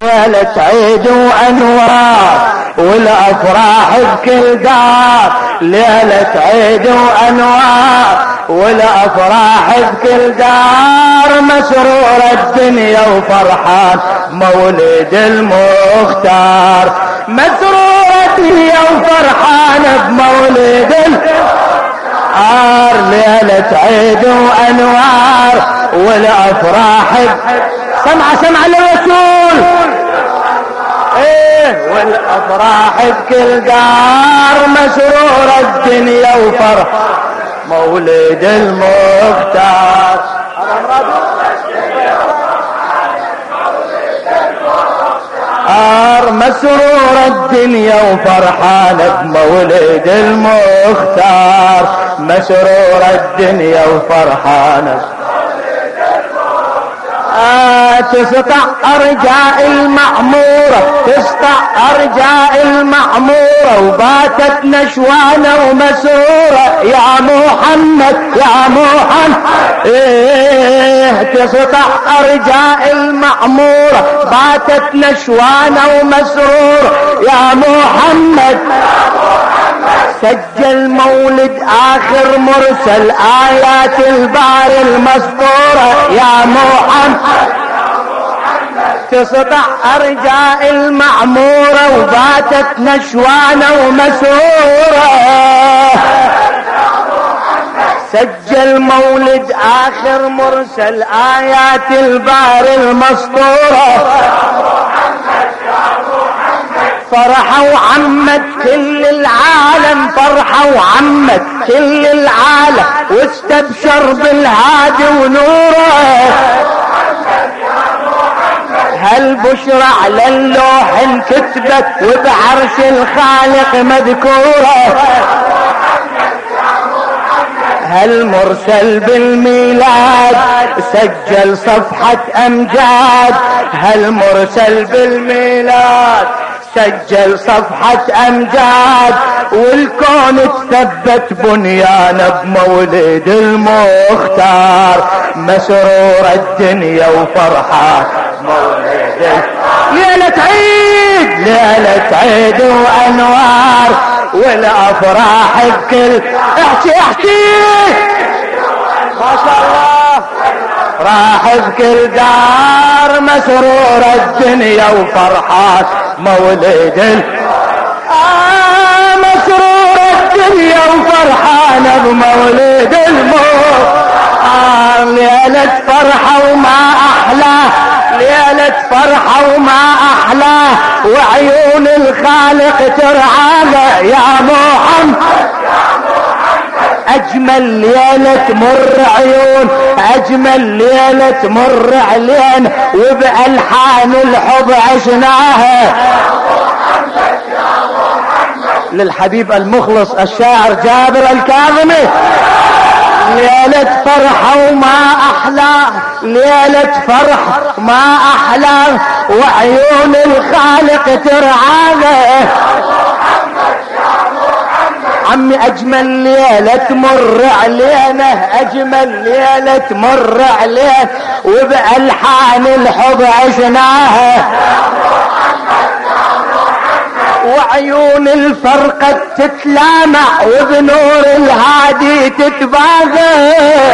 ليلة عيد وانوار والافراح بكل دار ليلة عيد وانوار والافراح بكل دار مسرور الدنيا وفرحان مولد المختار مسرور الدنيا وفرحان بمولد المختار ليلة عيد وانوار والافراح سمع سمع للرسول ايه والافراح بكل دار مسرور الدنيا وفرح مولد المختار أر مسرور الدنيا وفرحان بمولد المختار مسرور الدنيا وفرحان تسطع أرجاء المعمورة تسطع أرجاء المعمورة وباتت نشوانة ومسورة يا محمد يا محمد إيه تسطع أرجاء المعمورة باتت نشوانة ومسرورة يا محمد سجل مولد اخر مرسل ايات البار المسطورة يا محمد تسطع ارجاء المعمورة وباتت نشوانة ومسورة سجل مولد اخر مرسل ايات البار المسطورة فرحة وعمت كل العالم فرحة وعمت كل العالم واستبشر بالهادي ونوره هالبشرى على اللوح انكتبت وبعرش الخالق مذكورة هالمرسل بالميلاد سجل صفحة امجاد هالمرسل بالميلاد سجل صفحة امجاد والكون تثبت بنيان بمولد المختار مسرور الدنيا وفرحة مولد ليلة عيد ليلة عيد وانوار والافراح بكل احكي احكي ما شاء الله راح بكل دار مسرور الدنيا وفرحات مولد آه مسرور الدنيا وفرحانة بمولد الموت آه ليلة فرحة وما أحلى ليلة فرحة وما أحلى وعيون الخالق ترعانا يا محمد اجمل ليلة تمر عيون اجمل ليلة تمر علينا وبالحان الحب عشناها للحبيب المخلص الشاعر جابر الكاظمي ليلة فرحة وما أحلى ليلة فرح ما أحلى وعيون الخالق ترعانا عمي اجمل ليلة تمر علينا اجمل ليلة تمر علينا وبالحان الحب عشناها وعيون الفرقة تتلامع وبنور الهادي تتباغى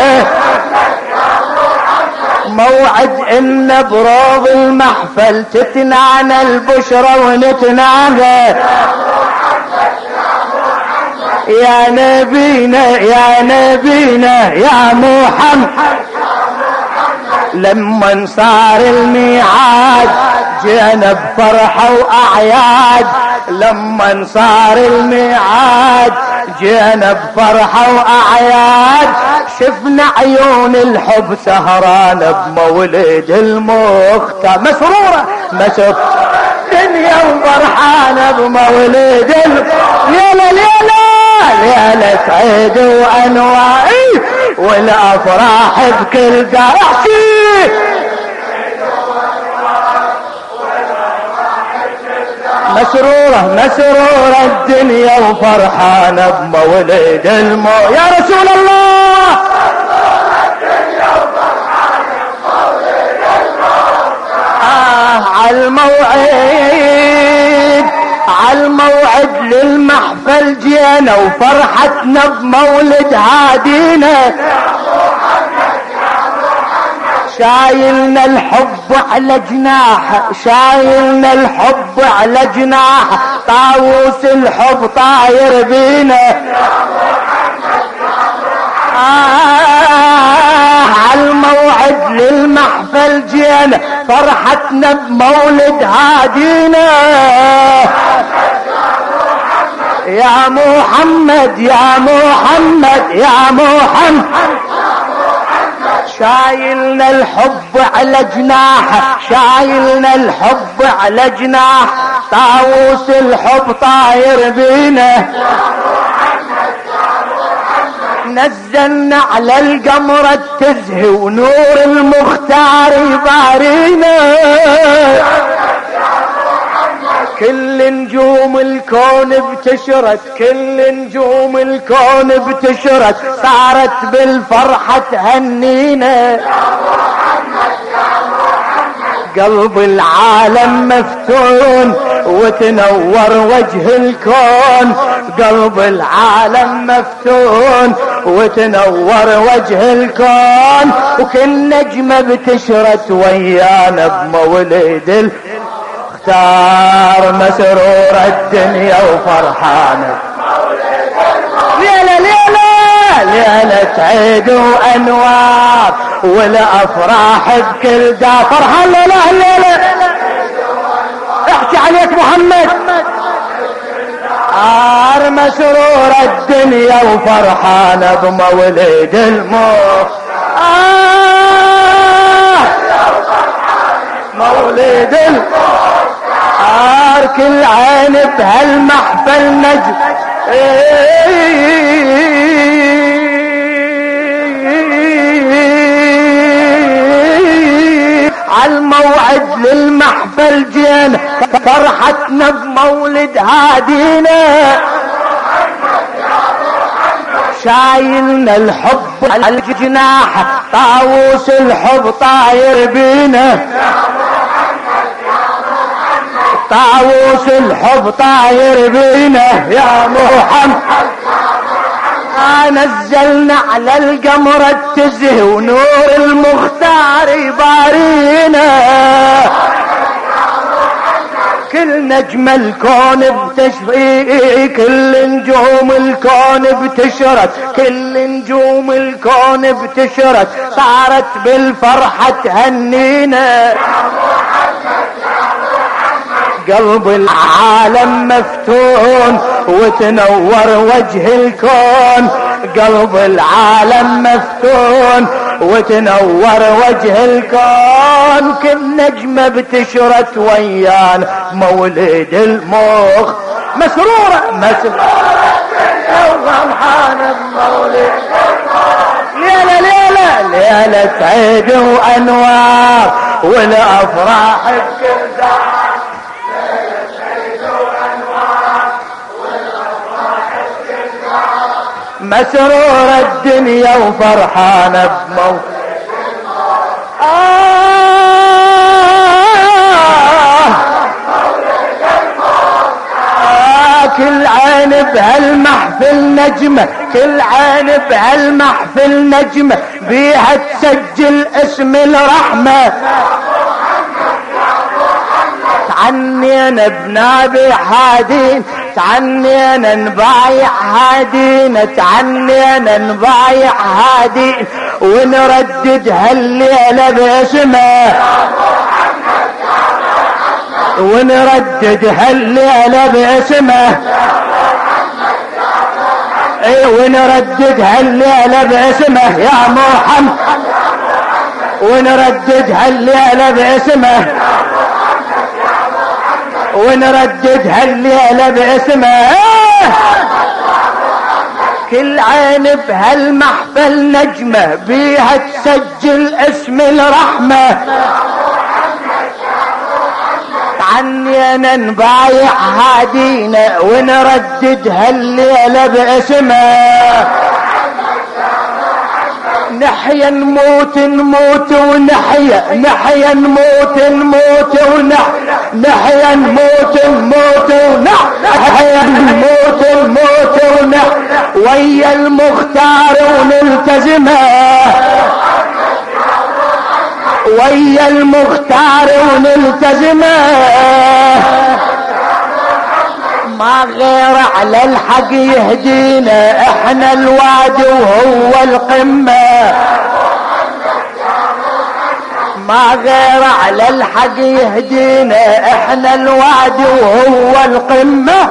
موعد ان بروض المحفل تتنعنى البشرى ونتناغى يا نبينا يا نبينا يا محمد لما صار الميعاد جينا بفرحة وأعياد لما صار الميعاد جينا بفرحة وأعياد شفنا عيون الحب سهرانة بمولد المختار مسرورة مسرورة دنيا وفرحانة بمولد ليلة ليلة ليلة عيد وأنواع والأفراح بكل دار مسرورة مسرورة الدنيا وفرحانة بمولد المو يا رسول الله آه عالموعد عالموعد للمحفل جينا وفرحتنا بمولد هادينا شايلنا الحب على جناح شايلنا الحب على جناح طاووس الحب طاير بينا آه عالموعد للمحفل جينا فرحتنا بمولد هادينا يا محمد يا محمد يا محمد شايلنا الحب على جناح شايلنا الحب على جناح طاووس الحب طاير بينا نزلنا على القمرة تزهي ونور المختار يبارينا كل نجوم الكون بتشرت كل نجوم الكون بتشرت صارت بالفرحة تهنينا قلب العالم مفتون وتنور وجه الكون قلب العالم مفتون وتنور وجه الكون وكل نجمة بتشرت ويانا بمولد المختار مسرور الدنيا وفرحانة ليلة ليلة ليلة عيد وأنوار والأفراح بكل دا فرحان لا ليلة احكي عليك محمد عار مسرور الدنيا وفرحانة بمولد الموت آه مولد المختار كل عين بهالمحفل نجم عالموعد للمحفل جينا فرحتنا بمولد هادينا شايلنا الحب على الجناح طاووس الحب طاير بينا طاووس الحب طاير بينا يا محمد نزلنا على القمرة تزهي ونور المختار يبارينا كل نجم الكون بتشفي كل نجوم الكون بتشرت كل نجوم الكون بتشرت صارت بالفرحة تهنينا قلب العالم مفتون وتنور وجه الكون قلب العالم مفتون وتنور وجه الكون كل نجمة بتشرت ويان مولد المخ مسرورة مسرورة فرحانة بمولد ليلة ليلة ليلة عيد وأنوار والأفراح بكل دار مسرور الدنيا وفرحانة بموت آه كل عين بهالمحفل نجمة كل عين بهالمحفل نجمة بيها تسجل اسم الرحمة عنينا بنابي حادين تعنينا نبايع هادينا تعنينا نبايع هادين ونردد هالليلة باسمه ونردد هالليلة باسمه اي ونردد هالليلة باسمه يا محمد ونردد هالليلة باسمه ونردد هالليلة باسمه كل عين بهالمحفل نجمة بيها تسجل اسم الرحمة عنينا نبايع هادينا ونردد هالليلة باسمه نحيا نموت نموت ونحيا نحيا نموت نموت ونحيا نحيا نموت نموت ونحيا نموت نموت ونحيا ويا المختار ونلتزمه ويا المختار ونلتزمه ما غير على الحق يهدينا احنا الوادي وهو القمة ما غير على الحق يهدينا احنا الوادي وهو القمة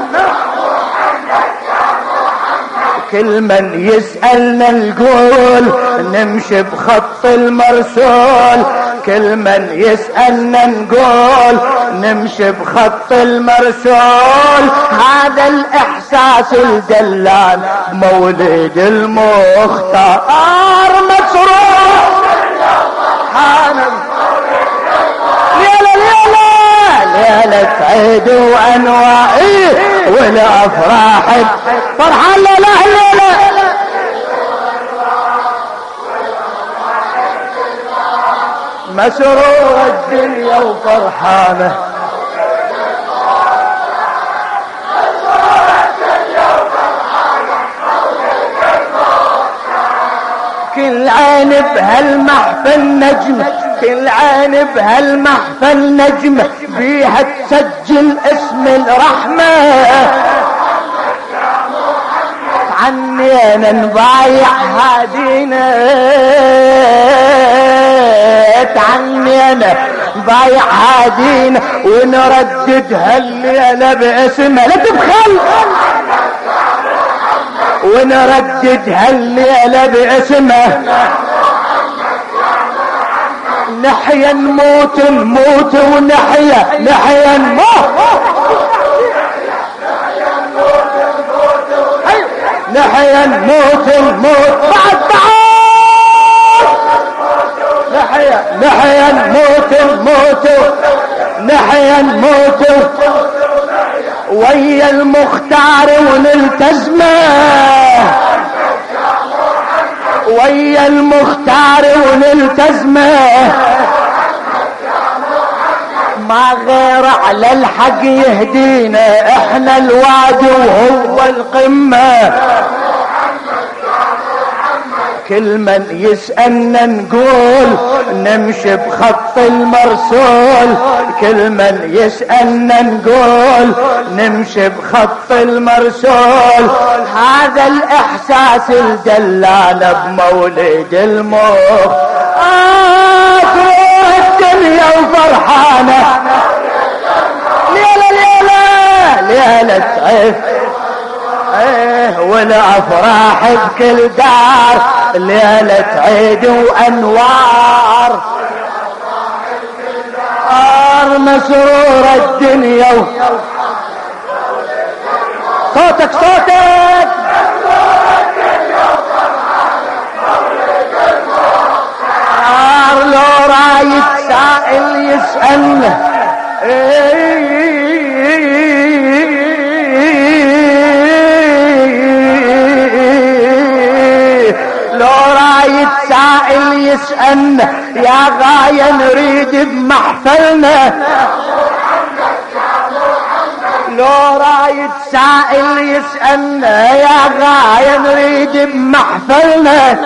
كل من يسألنا نقول نمشي بخط المرسول كل من يسألنا نقول نمشي بخط المرسول هذا الإحساس الدلال مولد المختار مسرور ليلة ليلة ليلة عيد وأنواعي والأفراح فرحان لا لا لا مسرور الدنيا وفرحانه كل عين بهالمحفل نجمة كل عين بهالمحفل نجمة فيها تسجل اسم الرحمة عني انا نبايع هادينا عني انا بايع هادينا ونردد هالليلة باسمه لا تبخل ونردد هالليلة باسمه نحيا نموت نموت ونحيا نحيا نموت نحيا نموت نموت بعد بعد نحيا نحيا نموت نموت نحيا نموت ويا المختار ونلتزمه ويا المختار ونلتزمه ما غير على الحق يهدينا احنا الوادي وهو القمة كل من يسألنا نقول نمشي بخط المرسول كل من يسألنا نقول نمشي بخط المرسول هذا الإحساس الدلال بمولد الموت آه الدنيا وفرحانة ليلة ليلة ليلة عيف ايه والافراح بكل دار ليلة عيد وانوار نار مسرور الدنيا صوتك صوتك نار لو رايد سائل يسألنا لو رايد سائل يسألنا يا غاية نريد بمحفلنا لو رايد سائل يسألنا يا غاية نريد بمحفلنا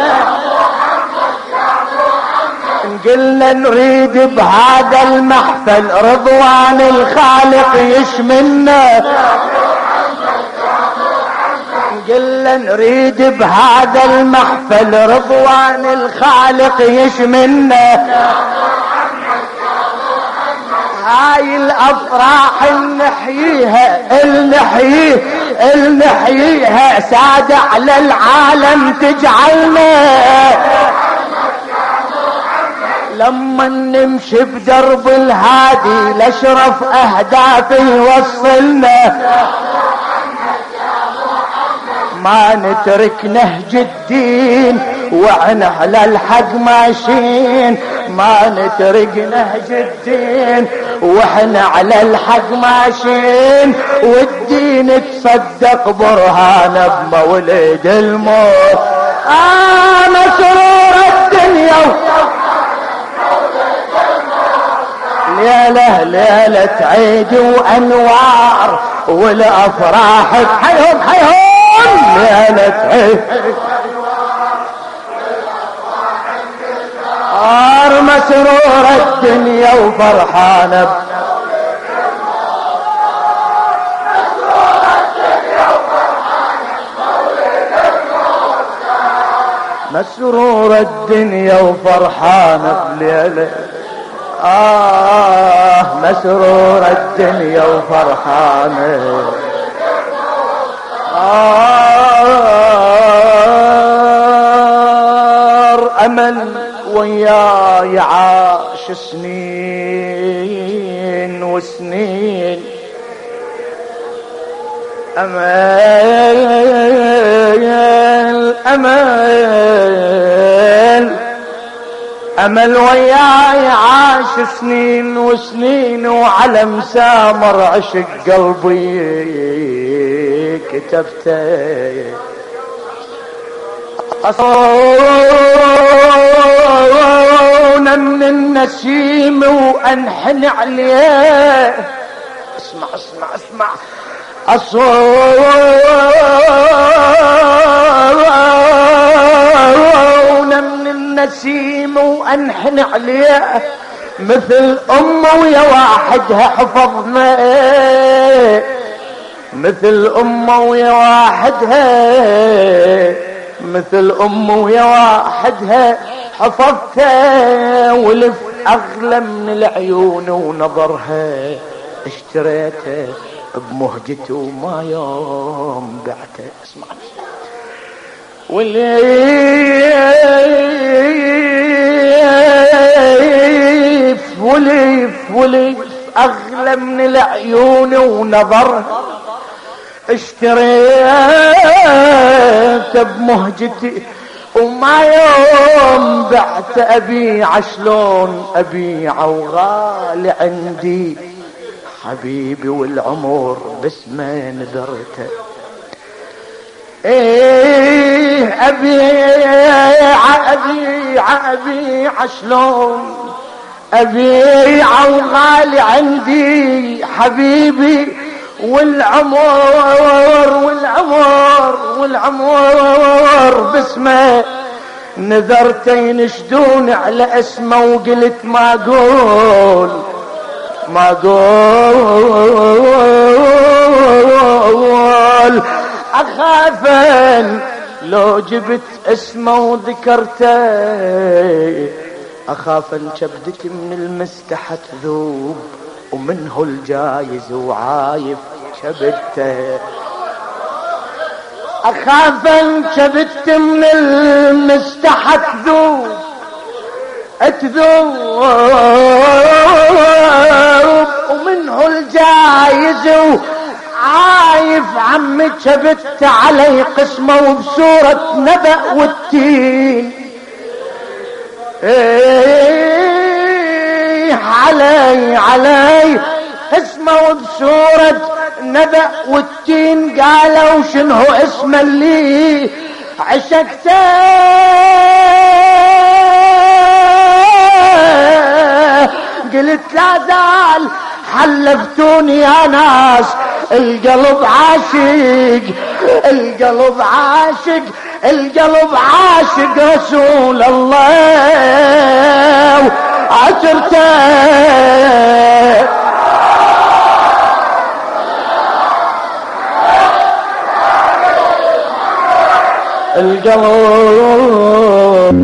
قلنا نريد بهذا المحفل رضوان الخالق يشملنا قلنا نريد بهذا المحفل رضوان الخالق يشملنا هاي الافراح نحييها نحييها نحييها سادة على العالم تجعلنا لما نمشي بدرب الهادي لاشرف اهداف يوصلنا ما نترك نهج الدين واحنا على الحق ماشيين ما نترك نهج الدين واحنا على الحق ماشيين والدين تصدق برهان بمولد الموت آه مسرور الدنيا ليلة ليلة عيد وأنوار والأفراح حيهم حيهم ليلة عيد صار مسرور الدنيا وفرحانة مسرور الدنيا وفرحانة بليلة آه مسرور الدنيا وفرحانة آه أمل وياي عاش سنين وسنين أمل أمل أمل وياي عاش سنين وسنين وعلى مسامر عشق قلبي كتبته أصونا من النسيم وأنحن عليه اسمع اسمع اسمع أصونا من النسيم وأنحن عليه مثل أمه ويا واحدها حفظنا مثل أمه ويا واحدها مثل امه ويا واحدها حفظتها ولف اغلى من العيون ونظرها اشتريته بمهجته وما يوم بعته اسمع وليف وليف وليف اغلى من العيون ونظرها اشتريت بمهجتي وما يوم بعت ابيع شلون ابيع وغالي عندي حبيبي والعمر بس ما نذرته ايه ابيع ابيع ابيع شلون ابيع وغالي عندي حبيبي والعمر والعمر والعمر باسمه نذرتين ينشدون على اسمه وقلت ما اقول ما اقول اخافن لو جبت اسمه وذكرته اخاف ان كبدتي من المستحة تذوب ومنه الجايز وعايف شبته اخاف ان شبت من المستحق ذوب تذوب ومنه الجايز عايف عمي شبت علي قسمه وبسورة نبأ والتين ايه علي علي اسمه بسورة نبأ والتين قالوا شنو اسم اللي عشقته قلت لا زال حلفتوني يا ناس القلب عاشق القلب عاشق القلب عاشق رسول الله عشرته القلب